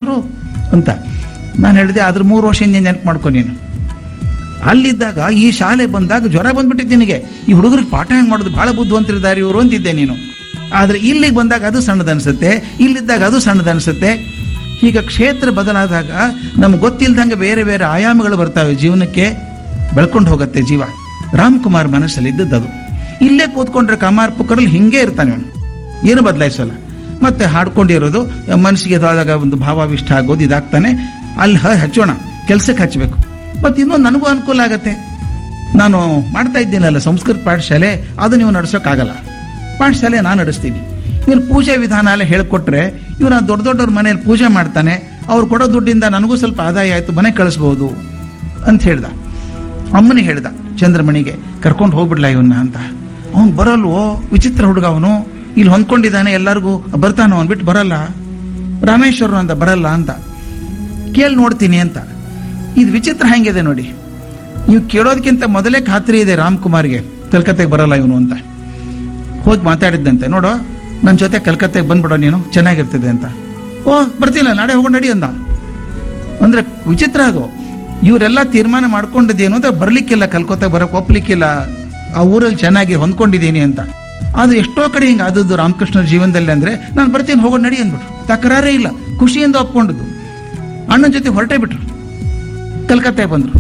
ಏನಾದರೂ ಅಂತ ನಾನು ಹೇಳಿದೆ ಅದ್ರ ಮೂರು ವರ್ಷ ಹಿಂದೆ ನೆನಪು ಮಾಡ್ಕೊ ನೀನು ಅಲ್ಲಿದ್ದಾಗ ಈ ಶಾಲೆ ಬಂದಾಗ ಜ್ವರ ಬಂದ್ಬಿಟ್ಟಿತ್ತು ನಿನಗೆ ಈ ಹುಡುಗರಿಗೆ ಪಾಠ ಹೆಂಗೆ ಮಾಡೋದು ಭಾಳ ಬುದ್ಧಿವಂತರಿದ್ದಾರೆ ಇವರು ಅಂತಿದ್ದೆ ನೀನು ಆದರೆ ಇಲ್ಲಿಗೆ ಬಂದಾಗ ಅದು ಸಣ್ಣದನ್ಸುತ್ತೆ ಇಲ್ಲಿದ್ದಾಗ ಅದು ಸಣ್ಣದನ್ಸುತ್ತೆ ಈಗ ಕ್ಷೇತ್ರ ಬದಲಾದಾಗ ನಮ್ಗೆ ಗೊತ್ತಿಲ್ದಂಗೆ ಬೇರೆ ಬೇರೆ ಆಯಾಮಗಳು ಬರ್ತಾವೆ ಜೀವನಕ್ಕೆ ಬೆಳ್ಕೊಂಡು ಹೋಗುತ್ತೆ ಜೀವ ರಾಮ್ಕುಮಾರ್ ಮನಸ್ಸಲ್ಲಿ ಇದ್ದದ್ದು ಅದು ಇಲ್ಲೇ ಕೂತ್ಕೊಂಡ್ರೆ ಕಮಾರ್ ಪುಕ್ಕರಲ್ಲಿ ಹಿಂಗೆ ಇರ್ತಾನೆ ಅವನು ಏನು ಬದಲಾಯಿಸಲ್ಲ ಮತ್ತೆ ಹಾಡ್ಕೊಂಡಿರೋದು ಮನಸ್ಸಿಗೆ ಆದಾಗ ಒಂದು ಭಾವಾವಿಷ್ಟ ಆಗೋದು ಇದಾಗ್ತಾನೆ ಅಲ್ಲಿ ಹ ಹಚ್ಚೋಣ ಕೆಲ್ಸಕ್ಕೆ ಹಚ್ಚಬೇಕು ಮತ್ತೆ ಇನ್ನೊಂದು ನನಗೂ ಅನುಕೂಲ ಆಗತ್ತೆ ನಾನು ಮಾಡ್ತಾ ಇದ್ದೀನಲ್ಲ ಸಂಸ್ಕೃತ ಪಾಠಶಾಲೆ ಅದು ನೀವು ನಡೆಸೋಕ್ಕಾಗಲ್ಲ ಪಾಠಶಾಲೆ ನಾನು ನಡೆಸ್ತೀನಿ ಇವನು ಪೂಜೆ ವಿಧಾನ ಎಲ್ಲ ಹೇಳ್ಕೊಟ್ರೆ ಇವನ ದೊಡ್ಡ ದೊಡ್ಡವ್ರ ಮನೇಲಿ ಪೂಜೆ ಮಾಡ್ತಾನೆ ಅವ್ರು ಕೊಡೋ ದುಡ್ಡಿಂದ ನನಗೂ ಸ್ವಲ್ಪ ಆದಾಯ ಆಯ್ತು ಮನೆ ಕಳಿಸ್ಬೋದು ಅಂತ ಹೇಳ್ದ ಅಮ್ಮನಿಗೆ ಹೇಳ್ದ ಚಂದ್ರಮಣಿಗೆ ಕರ್ಕೊಂಡು ಹೋಗ್ಬಿಡ್ಲ ಇವನ್ನ ಅಂತ ಅವ್ನು ಬರಲ್ವೋ ವಿಚಿತ್ರ ಹುಡುಗ ಅವನು ಇಲ್ಲಿ ಹೊಂದ್ಕೊಂಡಿದ್ದಾನೆ ಎಲ್ಲರಿಗೂ ಬರ್ತಾನೋ ಅಂದ್ಬಿಟ್ಟು ಬರಲ್ಲ ರಾಮೇಶ್ವರ ಅಂತ ಬರಲ್ಲ ಅಂತ ಕೇಳಿ ನೋಡ್ತೀನಿ ಅಂತ ಇದು ವಿಚಿತ್ರ ಹೆಂಗಿದೆ ನೋಡಿ ನೀವು ಕೇಳೋದಕ್ಕಿಂತ ಮೊದಲೇ ಖಾತ್ರಿ ಇದೆ ರಾಮ್ಕುಮಾರ್ಗೆ ಕಲ್ಕತ್ತೆಗೆ ಬರಲ್ಲ ಇವನು ಅಂತ ಹೋಗಿ ಮಾತಾಡಿದ್ದಂತೆ ನೋಡು ನನ್ನ ಜೊತೆ ಕಲ್ಕತ್ತೆಗೆ ಬಂದ್ಬಿಡೋ ನೀನು ಚೆನ್ನಾಗಿರ್ತದೆ ಅಂತ ಓ ಬರ್ತಿಲ್ಲ ನಾಳೆ ಹೋಗೋಣ ನಡಿ ಅಂದ ಅಂದ್ರೆ ವಿಚಿತ್ರ ಅದು ಇವರೆಲ್ಲ ತೀರ್ಮಾನ ಮಾಡ್ಕೊಂಡಿದ್ದೇನು ಅಂದ್ರೆ ಬರ್ಲಿಕ್ಕಿಲ್ಲ ಕಲ್ಕತ್ತೆ ಬರಕ್ ಒಪ್ಲಿಕ್ಕಿಲ್ಲ ಆ ಊರಲ್ಲಿ ಚೆನ್ನಾಗಿ ಹೊಂದ್ಕೊಂಡಿದ್ದೀನಿ ಅಂತ ಆದ್ರೆ ಎಷ್ಟೋ ಕಡೆ ಹಿಂಗೆ ಆದದ್ದು ರಾಮಕೃಷ್ಣರ ಜೀವನದಲ್ಲಿ ಅಂದ್ರೆ ನಾನು ಬರ್ತೀನಿ ಹೋಗೋಣ ನಡಿ ಅಂದ್ಬಿಟ್ರು ತಕರಾರೇ ಇಲ್ಲ ಖುಷಿಯಿಂದ ಒಪ್ಕೊಂಡದ್ದು ಅಣ್ಣನ ಜೊತೆ ಹೊರಟೇ ಬಿಟ್ರು ಕಲ್ಕತ್ತೆ ಬಂದ್ರು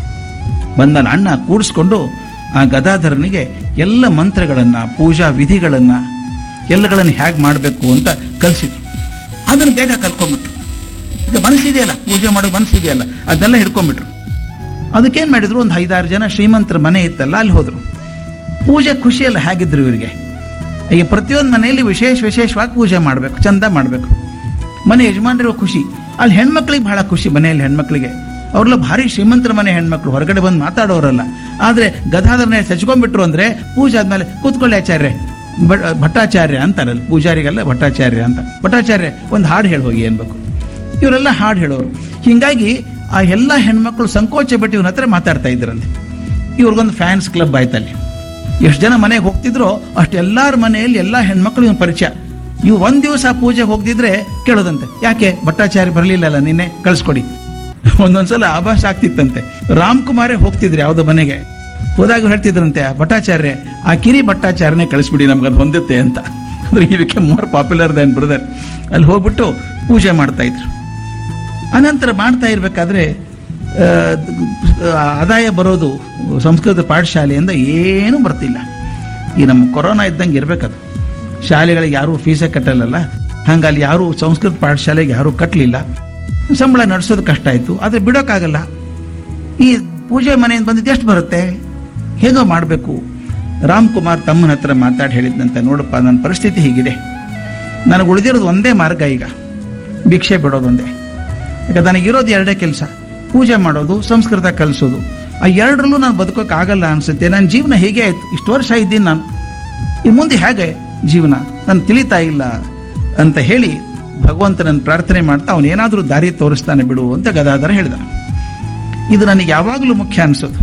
ಬಂದ ಅಣ್ಣ ಕೂಡಿಸ್ಕೊಂಡು ಆ ಗದಾಧರನಿಗೆ ಎಲ್ಲ ಮಂತ್ರಗಳನ್ನ ಪೂಜಾ ವಿಧಿಗಳನ್ನ ಎಲ್ಲಗಳನ್ನು ಹೇಗೆ ಮಾಡಬೇಕು ಅಂತ ಕಲಿಸಿದ್ರು ಅದನ್ನು ಬೇಗ ಕಲ್ಕೊಂಡ್ಬಿಟ್ರು ಈಗ ಮನಸ್ಸಿದೆಯಲ್ಲ ಪೂಜೆ ಮಾಡೋ ಮನಸ್ಸಿದೆಯಲ್ಲ ಅದನ್ನೆಲ್ಲ ಹಿಡ್ಕೊಂಡ್ಬಿಟ್ರು ಅದಕ್ಕೇನ್ ಮಾಡಿದ್ರು ಒಂದು ಐದಾರು ಜನ ಶ್ರೀಮಂತರ ಮನೆ ಇತ್ತಲ್ಲ ಅಲ್ಲಿ ಹೋದ್ರು ಪೂಜೆ ಖುಷಿಯಲ್ಲ ಹೇಗಿದ್ರು ಇವರಿಗೆ ಈಗ ಪ್ರತಿಯೊಂದು ಮನೆಯಲ್ಲಿ ವಿಶೇಷ ವಿಶೇಷವಾಗಿ ಪೂಜೆ ಮಾಡಬೇಕು ಚಂದ ಮಾಡಬೇಕು ಮನೆ ಯಜಮಾನರಿಗೂ ಖುಷಿ ಅಲ್ಲಿ ಹೆಣ್ಮಕ್ಳಿಗೆ ಬಹಳ ಖುಷಿ ಮನೆಯಲ್ಲಿ ಹೆಣ್ಮಕ್ಳಿಗೆ ಅವ್ರೆಲ್ಲ ಭಾರಿ ಶ್ರೀಮಂತರ ಮನೆ ಹೆಣ್ಮಕ್ಳು ಹೊರಗಡೆ ಬಂದು ಮಾತಾಡೋರಲ್ಲ ಆದ್ರೆ ಗದಾಧರನೆ ಸಚ್ಕೊಂಡ್ಬಿಟ್ರು ಅಂದ್ರೆ ಪೂಜೆ ಆದ್ಮೇಲೆ ಕೂತ್ಕೊಳ್ಳಿ ಆಚಾರ್ಯ ಬ- ಭಟ್ಟಾಚಾರ್ಯ ಅಂತಾರಲ್ಲ ಪೂಜಾರಿಗೆಲ್ಲ ಭಟ್ಟಾಚಾರ್ಯ ಅಂತ ಭಟ್ಟಾಚಾರ್ಯ ಒಂದು ಹಾಡು ಹೇಳಿ ಹೋಗಿ ಅನ್ಬೇಕು ಇವರೆಲ್ಲ ಹಾಡು ಹೇಳೋರು ಹಿಂಗಾಗಿ ಆ ಎಲ್ಲ ಹೆಣ್ಮಕ್ಳು ಸಂಕೋಚ ಬಿಟ್ಟು ಇವನ ಹತ್ರ ಮಾತಾಡ್ತಾ ಇದ್ರಲ್ಲಿ ಇವ್ರಿಗೊಂದು ಫ್ಯಾನ್ಸ್ ಕ್ಲಬ್ ಆಯ್ತಲ್ಲಿ ಎಷ್ಟು ಜನ ಮನೆಗೆ ಹೋಗ್ತಿದ್ರೋ ಅಷ್ಟು ಎಲ್ಲಾರ ಮನೆಯಲ್ಲಿ ಎಲ್ಲಾ ಹೆಣ್ಮಕ್ಳು ಇವನ್ ಪರಿಚಯ ಇವ್ ಒಂದ್ ದಿವಸ ಪೂಜೆಗೆ ಹೋಗ್ದಿದ್ರೆ ಕೇಳೋದಂತೆ ಯಾಕೆ ಭಟ್ಟಾಚಾರ್ಯ ಬರಲಿಲ್ಲಲ್ಲ ನಿನ್ನೆ ಕಳ್ಸ್ಕೊಡಿ ಒಂದೊಂದ್ಸಲ ಆಭಾಸ ಆಗ್ತಿತ್ತಂತೆ ರಾಮ್ಕುಮಾರೇ ಹೋಗ್ತಿದ್ರಿ ಯಾವ್ದೋ ಮನೆಗೆ ಹೋದಾಗ ಹೇಳ್ತಿದ್ರಂತೆ ಆ ಭಟ್ಟಾಚಾರ್ಯ ಆ ಕಿರಿ ಭಟ್ಟಾಚಾರ್ಯನೇ ಕಳಿಸ್ಬಿಡಿ ನಮ್ಗೆ ಅದು ಹೊಂದುತ್ತೆ ಅಂತ ಅಂದ್ರೆ ಇದಕ್ಕೆ ಮೋರ್ ಪಾಪ್ಯುಲರ್ ದನ್ ಬ್ರದರ್ ಅಲ್ಲಿ ಹೋಗ್ಬಿಟ್ಟು ಪೂಜೆ ಮಾಡ್ತಾ ಇದ್ರು ಅನಂತರ ಮಾಡ್ತಾ ಇರ್ಬೇಕಾದ್ರೆ ಆ, ಆದಾಯ ಬರೋದು ಸಂಸ್ಕೃತ ಪಾಠಶಾಲೆಯಿಂದ ಏನೂ ಬರ್ತಿಲ್ಲ ಈ ನಮ್ಮ ಕೊರೋನಾ ಇದ್ದಂಗೆ ಇರ್ಬೇಕದು ಶಾಲೆಗಳಿಗೆ ಯಾರೂ ಫೀಸೇ ಕಟ್ಟಲ್ಲಲ್ಲ ಹಂಗೆ ಅಲ್ಲಿ ಯಾರೂ ಸಂಸ್ಕೃತ ಪಾಠಶಾಲೆಗೆ ಯಾರೂ ಕಟ್ಟಲಿಲ್ಲ ಸಂಬಳ ನಡೆಸೋದು ಕಷ್ಟ ಆಯಿತು ಆದರೆ ಬಿಡೋಕ್ಕಾಗಲ್ಲ ಈ ಪೂಜೆ ಮನೆಯಿಂದ ಬಂದಿದ್ದು ಎಷ್ಟು ಬರುತ್ತೆ ಹೇಗೋ ಮಾಡಬೇಕು ರಾಮ್ಕುಮಾರ್ ತಮ್ಮನ ಹತ್ರ ಮಾತಾಡಿ ಹೇಳಿದ್ನಂತೆ ನೋಡಪ್ಪ ನನ್ನ ಪರಿಸ್ಥಿತಿ ಹೀಗಿದೆ ನನಗೆ ಉಳಿದಿರೋದು ಒಂದೇ ಮಾರ್ಗ ಈಗ ಭಿಕ್ಷೆ ಬಿಡೋದೊಂದೇ ಈಗ ನನಗಿರೋದು ಎರಡೇ ಕೆಲಸ ಪೂಜೆ ಮಾಡೋದು ಸಂಸ್ಕೃತ ಕಲಿಸೋದು ಆ ಎರಡರಲ್ಲೂ ನಾನು ಬದುಕೋಕೆ ಆಗಲ್ಲ ಅನ್ಸುತ್ತೆ ನನ್ನ ಜೀವನ ಹೇಗೆ ಆಯ್ತು ಇಷ್ಟು ವರ್ಷ ಇದ್ದೀನಿ ನಾನು ಈ ಮುಂದೆ ಹೇಗೆ ಜೀವನ ನಾನು ತಿಳಿತಾ ಇಲ್ಲ ಅಂತ ಹೇಳಿ ಭಗವಂತನನ್ನು ಪ್ರಾರ್ಥನೆ ಮಾಡ್ತಾ ಅವನು ಏನಾದರೂ ದಾರಿ ತೋರಿಸ್ತಾನೆ ಬಿಡು ಅಂತ ಗದಾಧರ ಹೇಳಿದ ಇದು ನನಗೆ ಯಾವಾಗಲೂ ಮುಖ್ಯ ಅನಿಸೋದು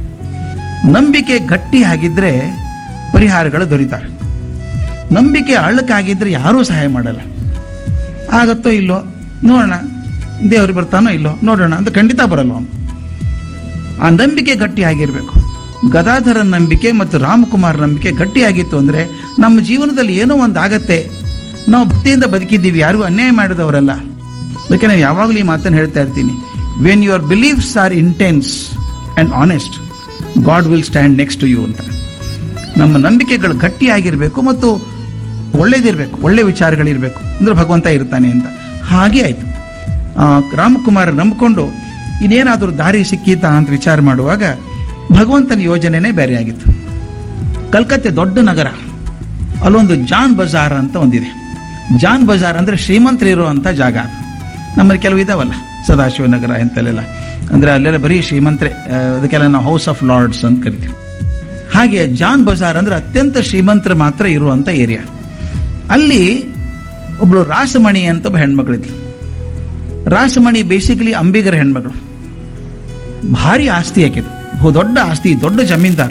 ನಂಬಿಕೆ ಗಟ್ಟಿ ಆಗಿದ್ರೆ ಪರಿಹಾರಗಳು ದೊರೀತವೆ ನಂಬಿಕೆ ಅಳ್ಳಕ್ಕಾಗಿದ್ರೆ ಯಾರೂ ಸಹಾಯ ಮಾಡಲ್ಲ ಆಗತ್ತೋ ಇಲ್ಲೋ ನೋಡೋಣ ದೇವರು ಬರ್ತಾನೋ ಇಲ್ಲೋ ನೋಡೋಣ ಅಂತ ಖಂಡಿತ ಬರಲ್ಲ ಅವನು ಆ ನಂಬಿಕೆ ಗಟ್ಟಿ ಆಗಿರ್ಬೇಕು ಗದಾಧರ ನಂಬಿಕೆ ಮತ್ತು ರಾಮಕುಮಾರ್ ನಂಬಿಕೆ ಗಟ್ಟಿಯಾಗಿತ್ತು ಅಂದ್ರೆ ನಮ್ಮ ಜೀವನದಲ್ಲಿ ಏನೋ ಒಂದು ಆಗತ್ತೆ ನಾವು ಭಕ್ತಿಯಿಂದ ಬದುಕಿದ್ದೀವಿ ಯಾರಿಗೂ ಅನ್ಯಾಯ ಮಾಡಿದವರಲ್ಲ ಅದಕ್ಕೆ ನಾನು ಯಾವಾಗಲೂ ಈ ಮಾತನ್ನು ಹೇಳ್ತಾ ಇರ್ತೀನಿ when your believes are intense and honest God will stand next to you ಅಂತ ನಮ್ಮ ನಂಬಿಕೆಗಳು ಗಟ್ಟಿಯಾಗಿರ್ಬೇಕು ಮತ್ತು ಒಳ್ಳೇದಿರ್ಬೇಕು ಒಳ್ಳೆ ವಿಚಾರಗಳಿರ್ಬೇಕು ಅಂದ್ರೆ ಭಗವಂತ ಇರ್ತಾನೆ ಅಂತ ಹಾಗೆ ಆಯ್ತು ಆ, ರಾಮಕುಮಾರ್ ನಂಬಿಕೊಂಡು ಇನ್ನೇನಾದರೂ ದಾರಿ ಸಿಕ್ಕೀತಾ ಅಂತ ವಿಚಾರ ಮಾಡುವಾಗ ಭಗವಂತನ ಯೋಜನೆನೇ ಬೇರೆ ಆಗಿತ್ತು ಕಲ್ಕತ್ತೆ ದೊಡ್ಡ ನಗರ ಅಲ್ಲೊಂದು ಜಾನ್ ಬಜಾರ್ ಅಂತ ಒಂದಿದೆ ಜಾನ್ ಬಜಾರ್ ಅಂದ್ರೆ ಶ್ರೀಮಂತರು ಇರುವಂತ ಜಾಗ ನಮ್ಮಲ್ಲಿ ಕೆಲವು ಇದಾವಲ್ಲ ಸದಾಶಿವನಗರ ಎಂತಲ್ಲೆಲ್ಲ ಅಂದ್ರೆ ಅಲ್ಲೆಲ್ಲ ಬರೀ ಶ್ರೀಮಂತರೇ ಆ, ಅದಕ್ಕೆಲ್ಲ ನಾವು ಹೌಸ್ ಆಫ್ ಲಾರ್ಡ್ಸ್ ಅಂತ ಕರಿತೀವಿ ಹಾಗೆ ಜಾನ್ ಬಜಾರ್ ಅಂದ್ರೆ ಅತ್ಯಂತ ಶ್ರೀಮಂತರು ಮಾತ್ರ ಇರುವಂತ ಏರಿಯಾ ಅಲ್ಲಿ ಒಬ್ಳು ರಾಸಮಣಿ ಅಂತ ಒಬ್ಬ ಹೆಣ್ಮಕ್ಳಿದ್ಲು ರಾಸಮಣಿ ಬೇಸಿಕಲಿ ಅಂಬಿಗರ ಹೆಣ್ಮಗಳು ಭಾರಿ ಆಸ್ತಿ ಆಕೆದು ಬಹು ದೊಡ್ಡ ಆಸ್ತಿ ದೊಡ್ಡ ಜಮೀನ್ದಾರ್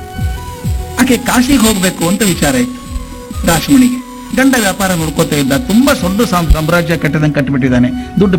ಆಕೆ ಕಾಶಿಗೆ ಹೋಗ್ಬೇಕು ಅಂತ ವಿಚಾರ ಇತ್ತು ರಾಸಮಣಿಗೆ ಗಂಡ ವ್ಯಾಪಾರ ನೋಡ್ಕೋತಾ ಇದ್ದ ತುಂಬಾ ದೊಡ್ಡ ಸಾಮ್- ಸಾಮ್ರಾಜ್ಯ ಕಟ್ಟದಂಗೆ ಕಟ್ಟಿಬಿಟ್ಟಿದ್ದಾನೆ ದುಡ್ಡು